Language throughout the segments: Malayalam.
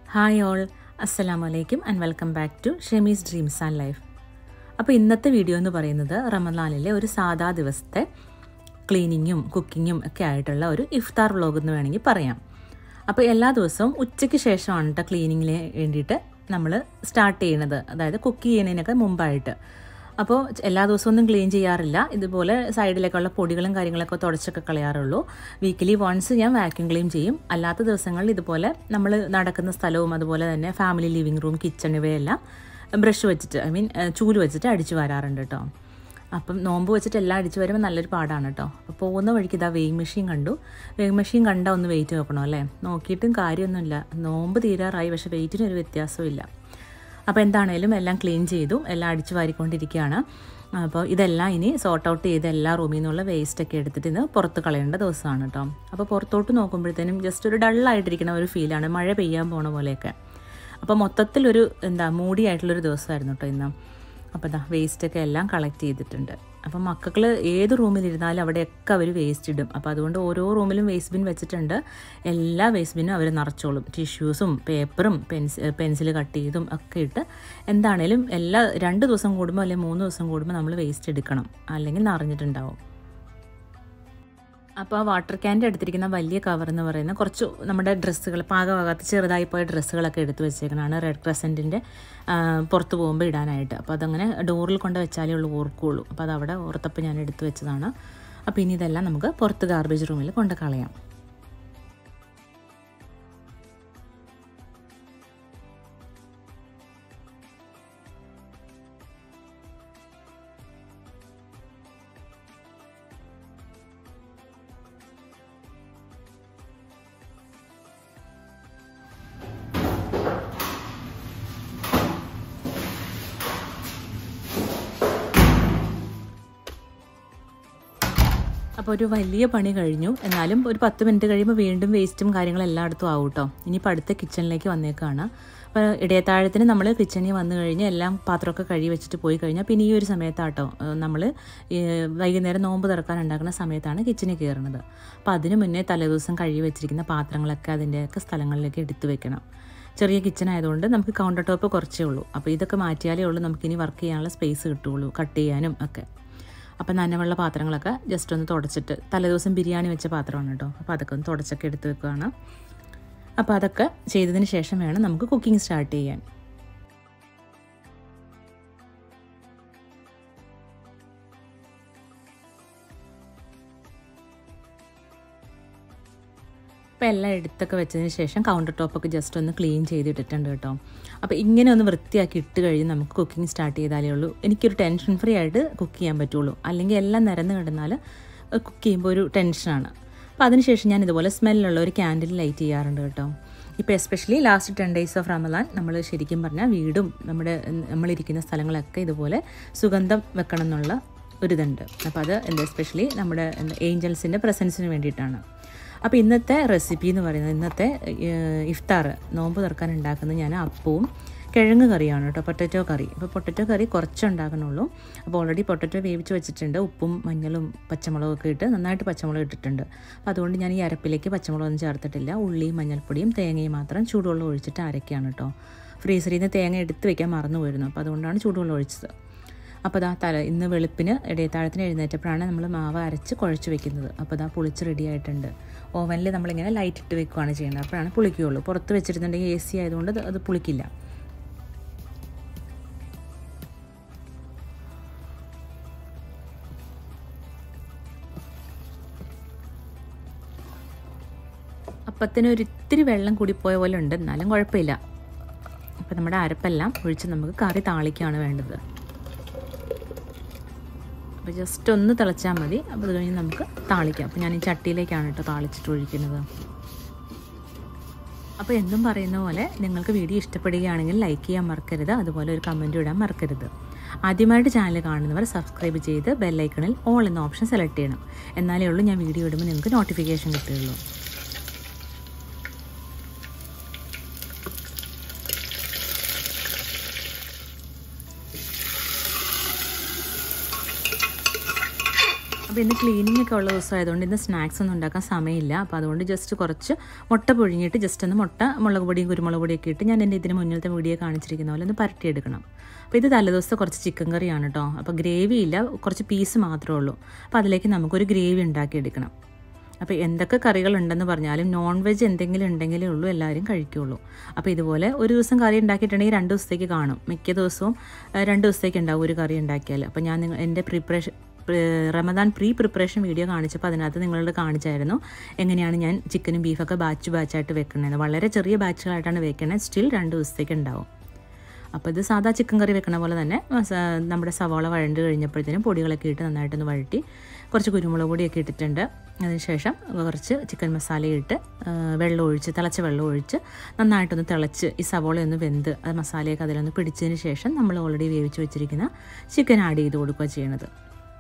ഹായ് ഓൾ അസ്സലാമു അലൈക്കും and welcome back to Shemi's dreams and life അപ്പോൾ ഇന്നത്തെ വീഡിയോ എന്ന് പറയുന്നത് റമദാനിലെ ഒരു സാധാ ദിവസത്തെ ക്ലീനിങ്ങും കുക്കിങ്ങും ഒക്കെ ആയിട്ടുള്ള ഒരു ഇഫ്താർ വ്ളോഗ് എന്ന് വേണമെങ്കിൽ പറയാം അപ്പോൾ എല്ലാ ദിവസവും ഉച്ചയ്ക്ക് ശേഷമാണ് കേട്ടോ ക്ലീനിങ്ങിന് വേണ്ടിയിട്ട് നമ്മൾ സ്റ്റാർട്ട് ചെയ്യുന്നത് അതായത് കുക്ക് ചെയ്യുന്നതിനൊക്കെ മുമ്പായിട്ട് അപ്പോൾ എല്ലാ ദിവസവും ഒന്നും ക്ലീൻ ചെയ്യാറില്ല ഇതുപോലെ സൈഡിലേക്കുള്ള പൊടികളും കാര്യങ്ങളൊക്കെ തുടച്ചൊക്കെ കളയാറുള്ളൂ വീക്കിലി വൺസ് ഞാൻ വാക്യൂം ക്ലീൻ ചെയ്യും അല്ലാത്ത ദിവസങ്ങളിൽ ഇതുപോലെ നമ്മൾ നടക്കുന്ന സ്ഥലവും അതുപോലെ തന്നെ ഫാമിലി ലിവിങ് റൂം കിച്ചൺ ഇവയെല്ലാം ബ്രഷ് വെച്ചിട്ട് ഐ മീൻ ചൂല് വെച്ചിട്ട് അടിച്ചു വരാറുണ്ട് കേട്ടോ അപ്പം നോമ്പ് വെച്ചിട്ട് എല്ലാം അടിച്ചു വരുമ്പോൾ നല്ലൊരു പാടാണ് കേട്ടോ അപ്പോൾ പോകുന്ന വഴിക്ക് ഇതാ വെയിങ് മെഷീൻ കണ്ടു വെയിങ് മെഷീൻ കണ്ടാൽ ഒന്ന് വെയിറ്റ് നോക്കണം അല്ലേ നോക്കിയിട്ടും കാര്യമൊന്നുമില്ല നോമ്പ് തീരാറായി പക്ഷേ വെയിറ്റിനൊരു വ്യത്യാസവും ഇല്ല അപ്പോൾ എന്താണേലും എല്ലാം ക്ലീൻ ചെയ്തു എല്ലാം അടിച്ചു വാരിക്കൊണ്ടിരിക്കുകയാണ് അപ്പോൾ ഇതെല്ലാം ഇനി സോർട്ട് ഔട്ട് ചെയ്ത് എല്ലാ റൂമിൽ നിന്നുള്ള വേസ്റ്റ് ഒക്കെ എടുത്തിട്ട് ഇന്ന് പുറത്ത് കളയേണ്ട ദിവസമാണ് കേട്ടോ അപ്പോൾ പുറത്തോട്ട് നോക്കുമ്പോഴത്തേനും ജസ്റ്റ് ഒരു ഡള്ളായിട്ടിരിക്കുന്ന ഒരു ഫീലാണ് മഴ പെയ്യാൻ പോണ പോലെയൊക്കെ അപ്പോൾ മൊത്തത്തിലൊരു എന്താ മൂടി ആയിട്ടുള്ളൊരു ദിവസമായിരുന്നു കേട്ടോ ഇന്ന് അപ്പോൾ ഇതാ വേസ്റ്റൊക്കെ എല്ലാം കളക്ട് ചെയ്തിട്ടുണ്ട് അപ്പം മക്കൾ ഏത് റൂമിലിരുന്നാലും അവിടെയൊക്കെ അവർ വേസ്റ്റ് ഇടും അപ്പോൾ അതുകൊണ്ട് ഓരോ റൂമിലും വേസ്റ്റ് ബിൻ വെച്ചിട്ടുണ്ട് എല്ലാ വേസ്റ്റ് ബിന്നും അവർ നിറച്ചോളും ടിഷ്യൂസും പേപ്പറും പെൻസ് പെൻസിൽ കട്ട് ചെയ്തും ഒക്കെ ഇട്ട് എന്താണേലും എല്ലാ രണ്ട് ദിവസം കൂടുമ്പോൾ അല്ലെങ്കിൽ മൂന്ന് ദിവസം കൂടുമ്പോൾ നമ്മൾ വേസ്റ്റ് എടുക്കണം അല്ലെങ്കിൽ നിറഞ്ഞിട്ടുണ്ടാവും അപ്പോൾ ആ വാട്ടർ ക്യാൻ്റെ എടുത്തിരിക്കുന്ന വലിയ കവർ എന്ന് പറയുന്ന കുറച്ച് നമ്മുടെ ഡ്രസ്സുകൾ പാകമാകാത്ത ചെറുതായി പോയ ഡ്രസ്സുകളൊക്കെ എടുത്ത് വെച്ചേക്കണതാണ് റെഡ് ക്രസൻറ്റിൻ്റെ പുറത്ത് പോകുമ്പോൾ ഇടാനായിട്ട് അപ്പോൾ അതങ്ങനെ ഡോറിൽ കൊണ്ട് വെച്ചാലേ ഉള്ളൂ ഓർക്കുള്ളൂ അപ്പോൾ അതവിടെ ഓർത്തപ്പോൾ ഞാൻ എടുത്ത് വെച്ചതാണ് അപ്പോൾ ഇനി ഇതെല്ലാം നമുക്ക് പുറത്ത് ഗാർബേജ് റൂമിൽ കൊണ്ട് കളയാം അപ്പോൾ ഒരു വലിയ പണി കഴിഞ്ഞു എന്നാലും ഒരു പത്ത് മിനിറ്റ് കഴിയുമ്പോൾ വീണ്ടും വേസ്റ്റും കാര്യങ്ങളും എല്ലായിടത്തും ആവും കേട്ടോ ഇനിയിപ്പോൾ അടുത്ത കിച്ചണിലേക്ക് വന്നേക്കാണ് അപ്പോൾ ഇടയത്താഴത്തിന് നമ്മൾ കിച്ചണിൽ വന്നു കഴിഞ്ഞ് എല്ലാം പാത്രമൊക്കെ കഴുകി വെച്ചിട്ട് പോയി കഴിഞ്ഞാൽ പിന്നെ ഈ ഒരു സമയത്താട്ടോ നമ്മൾ വൈകുന്നേരം നോമ്പ് തുറക്കാൻ ഉണ്ടാക്കുന്ന സമയത്താണ് കിച്ചണിൽ കയറുന്നത് അപ്പോൾ അതിന് മുന്നേ തലേദിവസം കഴുകി വെച്ചിരിക്കുന്ന പാത്രങ്ങളൊക്കെ അതിൻ്റെയൊക്കെ സ്ഥലങ്ങളിലേക്ക് എടുത്തു വെക്കണം ചെറിയ കിച്ചൺ ആയതുകൊണ്ട് നമുക്ക് കൗണ്ടർ ടോപ്പ് കുറച്ചേ ഉള്ളൂ അപ്പോൾ ഇതൊക്കെ മാറ്റിയാലേ ഉള്ളൂ നമുക്കിനി വർക്ക് ചെയ്യാനുള്ള സ്പേസ് കിട്ടുള്ളൂ കട്ട് ചെയ്യാനും ഒക്കെ അപ്പം നനവുള്ള പാത്രങ്ങളൊക്കെ ജസ്റ്റ് ഒന്ന് തുടച്ചിട്ട് തലേദിവസം ബിരിയാണി വെച്ച പാത്രമാണ് കേട്ടോ അപ്പോൾ അതൊക്കെ ഒന്ന് തുടച്ചൊക്കെ എടുത്ത് വെക്കുകയാണ് അപ്പോൾ അതൊക്കെ ചെയ്തതിന് ശേഷം വേണം നമുക്ക് കുക്കിംഗ് സ്റ്റാർട്ട് ചെയ്യാൻ അപ്പോൾ എല്ലാം എടുത്തൊക്കെ വെച്ചതിന് ശേഷം കൗണ്ടർ ടോപ്പൊക്കെ ജസ്റ്റ് ഒന്ന് ക്ലീൻ ചെയ്തിട്ടിട്ടുണ്ട് കേട്ടോ അപ്പോൾ ഇങ്ങനെ ഒന്ന് വൃത്തിയാക്കി ഇട്ട് കഴിഞ്ഞ് നമുക്ക് കുക്കിംഗ് സ്റ്റാർട്ട് ചെയ്താലേ ഉള്ളൂ എനിക്കൊരു ടെൻഷൻ ഫ്രീ ആയിട്ട് കുക്ക് ചെയ്യാൻ പറ്റുള്ളൂ അല്ലെങ്കിൽ എല്ലാം നിരന്ന് കിടന്നാൽ കുക്ക് ചെയ്യുമ്പോൾ ഒരു ടെൻഷനാണ് അപ്പോൾ അതിനുശേഷം ഞാൻ ഇതുപോലെ സ്മെല്ലുള്ള ഒരു ക്യാൻഡിൽ ലൈറ്റ് ചെയ്യാറുണ്ട് കേട്ടോ ഇപ്പോൾ especially last ten days of Ramadan നമ്മൾ ശരിക്കും പറഞ്ഞാൽ വീടും നമ്മുടെ നമ്മളിരിക്കുന്ന സ്ഥലങ്ങളൊക്കെ ഇതുപോലെ സുഗന്ധം വെക്കണം എന്നുള്ള ഒരിതുണ്ട് അപ്പോൾ അത് എന്താ എസ്പെഷ്യലി നമ്മുടെ ഏഞ്ചൽസിൻ്റെ പ്രസൻസിന് വേണ്ടിയിട്ടാണ് അപ്പോൾ ഇന്നത്തെ റെസിപ്പി എന്ന് പറയുന്നത് ഇന്നത്തെ ഇഫ്താർ നോമ്പ് തുറക്കാൻ ഉണ്ടാക്കുന്നത് ഞാൻ അപ്പവും കിഴങ്ങ് കറിയാണ് കേട്ടോ പൊട്ടറ്റോ കറി അപ്പോൾ പൊട്ടറ്റോ കറി കുറച്ച് ഉണ്ടാക്കണുള്ളൂ അപ്പോൾ ഓൾറെഡി പൊട്ടറ്റോ വേവിച്ച് വെച്ചിട്ടുണ്ട് ഉപ്പും മഞ്ഞളും പച്ചമുളകൊക്കെ ഇട്ട് നന്നായിട്ട് പച്ചമുളക് ഇട്ടിട്ടുണ്ട് അപ്പോൾ അതുകൊണ്ട് ഞാൻ ഈ അരപ്പിലേക്ക് പച്ചമുളകൊന്നും ചേർത്തിട്ടില്ല ഉള്ളിയും മഞ്ഞൾപ്പൊടിയും തേങ്ങയും മാത്രം ചൂടുവെള്ളം ഒഴിച്ചിട്ട് അരയ്ക്കുകയാണ് കേട്ടോ ഫ്രീസറിൽ നിന്ന് തേങ്ങ എടുത്ത് വെക്കാൻ മറന്നു പോയിരുന്നു അപ്പോൾ അതുകൊണ്ടാണ് ചൂടുവെള്ളം ഒഴിച്ചത് അപ്പോൾ ദാ തല ഇന്ന് വെളുപ്പിന് ഇടയത്താഴത്തിന് എഴുന്നേറ്റപ്പോഴാണ് നമ്മൾ മാവ് അരച്ച് കുഴച്ച് വെക്കുന്നത് അപ്പോൾ ദാ പുളിച്ച് റെഡി ആയിട്ടുണ്ട് ഓവനിൽ നമ്മളിങ്ങനെ ലൈറ്റ് ഇട്ട് വെക്കുകയാണ് ചെയ്യുന്നത് അപ്പോഴാണ് പുളിക്കുകയുള്ളൂ പുറത്ത് വെച്ചിരുന്നുണ്ടെങ്കിൽ എ സി ആയതുകൊണ്ട് അത് പുളിക്കില്ല അപ്പത്തിന് ഒരു ഇത്തിരി വെള്ളം കൂടിപ്പോയ പോലെ ഉണ്ട് എന്നാലും കുഴപ്പമില്ല അപ്പോൾ നമ്മുടെ അരപ്പെല്ലാം ഒഴിച്ച് നമുക്ക് കറി താളിക്കുകയാണ് വേണ്ടത് അപ്പോൾ ജസ്റ്റ് ഒന്ന് തിളച്ചാൽ മതി അപ്പോൾ അത് കഴിഞ്ഞ് നമുക്ക് താളിക്കാം അപ്പോൾ ഞാൻ ഈ ചട്ടിയിലേക്കാണ് കേട്ടോ താളിച്ചിട്ട് ഒഴിക്കുന്നത് അപ്പോൾ എന്നും പറയുന്ന പോലെ നിങ്ങൾക്ക് വീഡിയോ ഇഷ്ടപ്പെടുകയാണെങ്കിൽ ലൈക്ക് ചെയ്യാൻ മറക്കരുത് അതുപോലെ ഒരു കമൻറ്റ് ഇടാൻ മറക്കരുത് ആദ്യമായിട്ട് ചാനൽ കാണുന്നവർ സബ്സ്ക്രൈബ് ചെയ്ത് ബെല്ലൈക്കണിൽ ഓൾ എന്ന ഓപ്ഷൻ സെലക്ട് ചെയ്യണം എന്നാലേ ഉള്ളൂ ഞാൻ വീഡിയോ ഇടുമ്പോൾ നിങ്ങൾക്ക് നോട്ടിഫിക്കേഷൻ കിട്ടുകയുള്ളൂ അപ്പോൾ അപ്പോൾ ഇന്ന് ക്ലീനിങ് ഒക്കെ ഉള്ള ദിവസം ആയതുകൊണ്ട് ഇന്ന് സ്നാക്സ് ഒന്നും ഉണ്ടാക്കാൻ സമയമില്ല അപ്പോൾ അതുകൊണ്ട് ജസ്റ്റ് കുറച്ച് മുട്ട പുഴുങ്ങിയിട്ട് ജസ്റ്റ് ഒന്ന് മുട്ട മുളക് പൊടിയും കുരുമുളക് പൊടിയൊക്കെ ഇട്ട് ഞാൻ എൻ്റെ ഇതിന് മുന്നിലത്തെ വീഡിയോ കാണിച്ചിരിക്കുന്ന പോലെ ഒന്ന് പരട്ടിയെടുക്കണം അപ്പോൾ ഇത് തലേദിവസത്തെ കുറച്ച് ചിക്കൻ കറിയാണ് കേട്ടോ അപ്പോൾ ഗ്രേവി ഇല്ല കുറച്ച് പീസ് മാത്രമേ ഉള്ളൂ അപ്പോൾ അതിലേക്ക് നമുക്കൊരു ഗ്രേവി ഉണ്ടാക്കിയെടുക്കണം അപ്പോൾ എന്തൊക്കെ കറികളുണ്ടെന്ന് പറഞ്ഞാലും നോൺ വെജ് എന്തെങ്കിലും ഉണ്ടെങ്കിലേ ഉള്ളൂ എല്ലാവരും കഴിക്കുകയുള്ളൂ അപ്പോൾ ഇതുപോലെ ഒരു ദിവസം കറി ഉണ്ടാക്കിയിട്ടുണ്ടെങ്കിൽ രണ്ട് ദിവസത്തേക്ക് കാണും മിക്ക ദിവസവും ആ, രണ്ട് ദിവസത്തേക്ക് ഉണ്ടാവും ഒരു കറി ഉണ്ടാക്കിയാൽ അപ്പോൾ ഞാൻ നിങ്ങൾ എൻ്റെ preparation Ramadan pre preparation video കാണിച്ചപ്പോൾ അതിനകത്ത് നിങ്ങളോട് കാണിച്ചായിരുന്നു എങ്ങനെയാണ് ഞാൻ ചിക്കനും ബീഫൊക്കെ ബാച്ച് ബാച്ചായിട്ട് വെക്കണത് വളരെ ചെറിയ ബാച്ചുകളായിട്ടാണ് വെക്കണത് സ്റ്റിൽ രണ്ട് ദിവസത്തേക്ക് ഉണ്ടാവും അപ്പോൾ ഇത് സാധാ ചിക്കൻ കറി വെക്കണ പോലെ തന്നെ മസ- നമ്മുടെ സവാള വഴണ്ട് കഴിഞ്ഞപ്പോഴത്തേനും പൊടികളൊക്കെ ഇട്ട് നന്നായിട്ടൊന്ന് വഴറ്റി കുറച്ച് കുരുമുളക് പൊടിയൊക്കെ ഇട്ടിട്ടുണ്ട് അതിനുശേഷം കുറച്ച് ചിക്കൻ മസാല ഇട്ട് ആ, വെള്ളം ഒഴിച്ച് തിളച്ച വെള്ളം ഒഴിച്ച് നന്നായിട്ടൊന്ന് തിളച്ച് ഈ സവാള ഒന്ന് വെന്ത് അത് മസാലയൊക്കെ അതിലൊന്ന് പിടിച്ചതിന് ശേഷം നമ്മൾ ഓൾറെഡി വേവിച്ച് വെച്ചിരിക്കുന്ന ചിക്കൻ ആഡ് ചെയ്ത് കൊടുക്കുക ചെയ്യണത്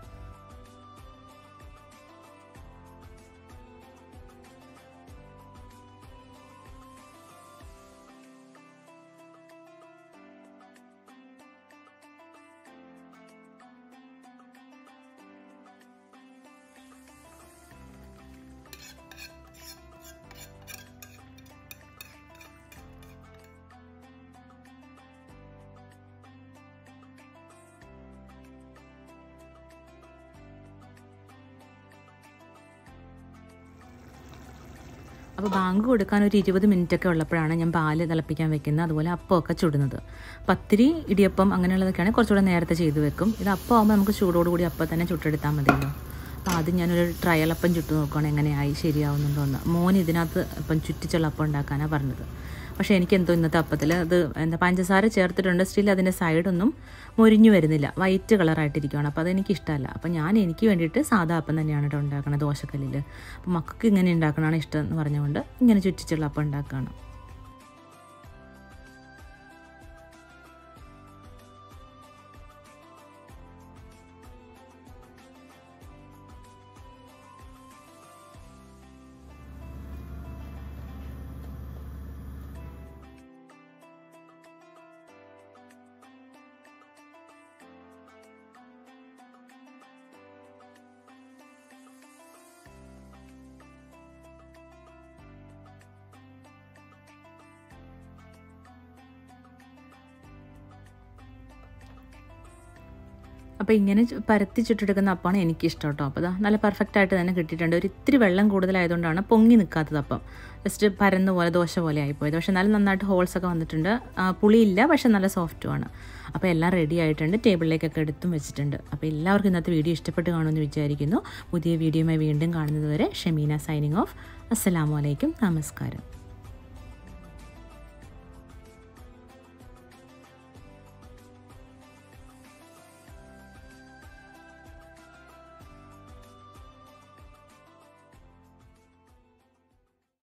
അപ്പോൾ ബാങ്ക് കൊടുക്കാൻ ഒരു ഇരുപത് മിനിറ്റ് ഒക്കെ ഉള്ളപ്പോഴാണ് ഞാൻ പാല് തിളപ്പിക്കാൻ വെക്കുന്നത് അതുപോലെ അപ്പമൊക്കെ ചുടുന്നത് പത്തിരി ഇടിയപ്പം അങ്ങനെയുള്ളതൊക്കെയാണ് കുറച്ചുകൂടെ നേരത്തെ ചെയ്ത് വെക്കും ഇത് അപ്പം ആകുമ്പോൾ നമുക്ക് ചൂടോടുകൂടി അപ്പം തന്നെ ചുട്ടെടുത്താൽ മതിയല്ലോ അപ്പോൾ ആദ്യം ഞാനൊരു ട്രയൽ അപ്പം ചുട്ട് നോക്കുകയാണ് എങ്ങനെയായി ശരിയാവുന്നുണ്ടോ എന്ന് മോൻ ഇതിനകത്ത് അപ്പം ചുറ്റിച്ചുള്ള അപ്പം ഉണ്ടാക്കാനാണ് പറഞ്ഞത് പക്ഷേ എനിക്ക് എന്തോ ഇന്നത്തെ അപ്പത്തിൽ അത് എന്താ പഞ്ചസാര ചേർത്തിട്ടുണ്ട് സ്റ്റിൽ അതിൻ്റെ സൈഡൊന്നും മൊരിഞ്ഞു വരുന്നില്ല വൈറ്റ് കളറായിട്ടിരിക്കുകയാണ് അപ്പോൾ അതെനിക്ക് ഇഷ്ടമല്ല അപ്പോൾ ഞാൻ എനിക്ക് വേണ്ടിയിട്ട് സാധാ അപ്പം തന്നെയാണ് കേട്ടോ ഉണ്ടാക്കുന്നത് ദോശക്കല്ലിൽ അപ്പോൾ മക്കൾക്ക് ഇങ്ങനെ ഉണ്ടാക്കണതാണ് ഇഷ്ടം എന്ന് പറഞ്ഞുകൊണ്ട് ഇങ്ങനെ ചുറ്റിച്ചുള്ള അപ്പം ഉണ്ടാക്കുകയാണ് അപ്പോൾ ഇങ്ങനെ ചു- പരത്തി ചുട്ടെടുക്കുന്ന അപ്പമാണ് എനിക്കിഷ്ടം കേട്ടോ അപ്പോൾ ദാ നല്ല പെർഫെക്റ്റ് ആയിട്ട് തന്നെ കിട്ടിയിട്ടുണ്ട് ഒരു ഇത്തിരി വെള്ളം കൂടുതലായതുകൊണ്ടാണ് പൊങ്ങി നിൽക്കാത്തത് അപ്പം ജസ്റ്റ് പരന്ന പോലെ ദോശ പോലെ ആയിപ്പോയത് പക്ഷേ നല്ല നന്നായിട്ട് ഹോൾസ് ഒക്കെ വന്നിട്ടുണ്ട് ആ, പുളിയില്ല പക്ഷേ നല്ല സോഫ്റ്റുമാണ് അപ്പോൾ എല്ലാം റെഡി ആയിട്ടുണ്ട് ടേബിളിലേക്കൊക്കെ എടുത്തും വെച്ചിട്ടുണ്ട് അപ്പോൾ എല്ലാവർക്കും ഇന്നത്തെ വീഡിയോ ഇഷ്ടപ്പെട്ട് കാണുമെന്ന് വിചാരിക്കുന്നു പുതിയ വീഡിയോയുമായി വീണ്ടും കാണുന്നത് വരെ ഷമീന സൈനിങ് ഓഫ് അസ്സലാമു അലൈക്കും നമസ്കാരം